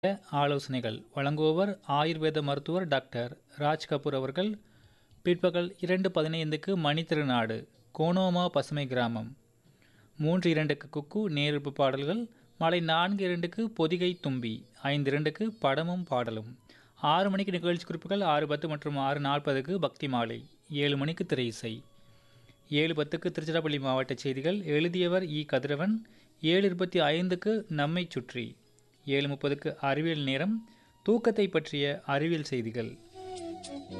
ஆலோசனைகள் வழங்குபவர் ஆயுர்வேத மருத்துவர் டாக்டர் ராஜ் கபூர் அவர்கள் பிற்பகல் இரண்டு பதினைந்துக்கு மணித்திருநாடு கோனோமா பசுமை கிராமம் மூன்று இரண்டுக்கு குக்கு நேரிழப்பு பாடல்கள் மாலை நான்கு இரண்டுக்கு பொதிகை தும்பி ஐந்து இரண்டுக்கு படமும் பாடலும் ஆறு மணிக்கு நிகழ்ச்சி குறிப்புகள் ஆறு பத்து மற்றும் ஆறு நாற்பதுக்கு பக்தி மாலை ஏழு மணிக்கு திரை இசை ஏழு பத்துக்கு திருச்சிராப்பள்ளி மாவட்ட செய்திகள் எழுதியவர் இ கதிரவன் ஏழு இருபத்தி ஐந்துக்கு நம்மை சுற்றி ஏழு முப்பதுக்கு அறிவியல் நேரம் தூக்கத்தை பற்றிய அறிவியல் செய்திகள்